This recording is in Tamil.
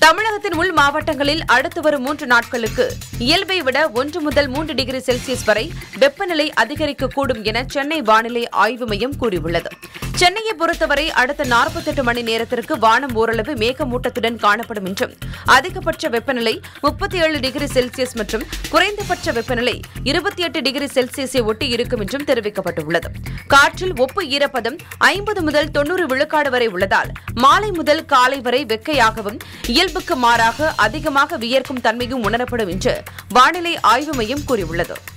தமிழகத்தின் உள் மாவட்டங்களில் அடுத்து வரும் மூன்று நாட்களுக்கு இயல்பை விட ஒன்று முதல் மூன்று டிகிரி செல்சியஸ் வரை வெப்பநிலை அதிகரிக்கக்கூடும் என சென்னை வானிலை ஆய்வு மையம் கூறியுள்ளது சென்னையை பொறுத்தவரை அடுத்த 48 மணி நேரத்திற்கு வானம் ஓரளவு மேகமூட்டத்துடன் காணப்படும் என்றும் அதிகபட்ச வெப்பநிலை முப்பத்தி ஏழு டிகிரி செல்சியஸ் மற்றும் குறைந்தபட்ச வெப்பநிலை இருபத்தி எட்டு டிகிரி செல்சியஸை ஒட்டி இருக்கும் என்றும் தெரிவிக்கப்பட்டுள்ளது காற்றில் ஒப்பு ஈரப்பதம் ஐம்பது முதல் தொன்னூறு விழுக்காடு வரை உள்ளதால் மாலை முதல் காலை வரை வெக்கையாகவும் இயல்புக்கு மாறாக அதிகமாக வியர்க்கும் தன்மையும் உணரப்படும் என்று வானிலை ஆய்வு மையம் கூறியுள்ளது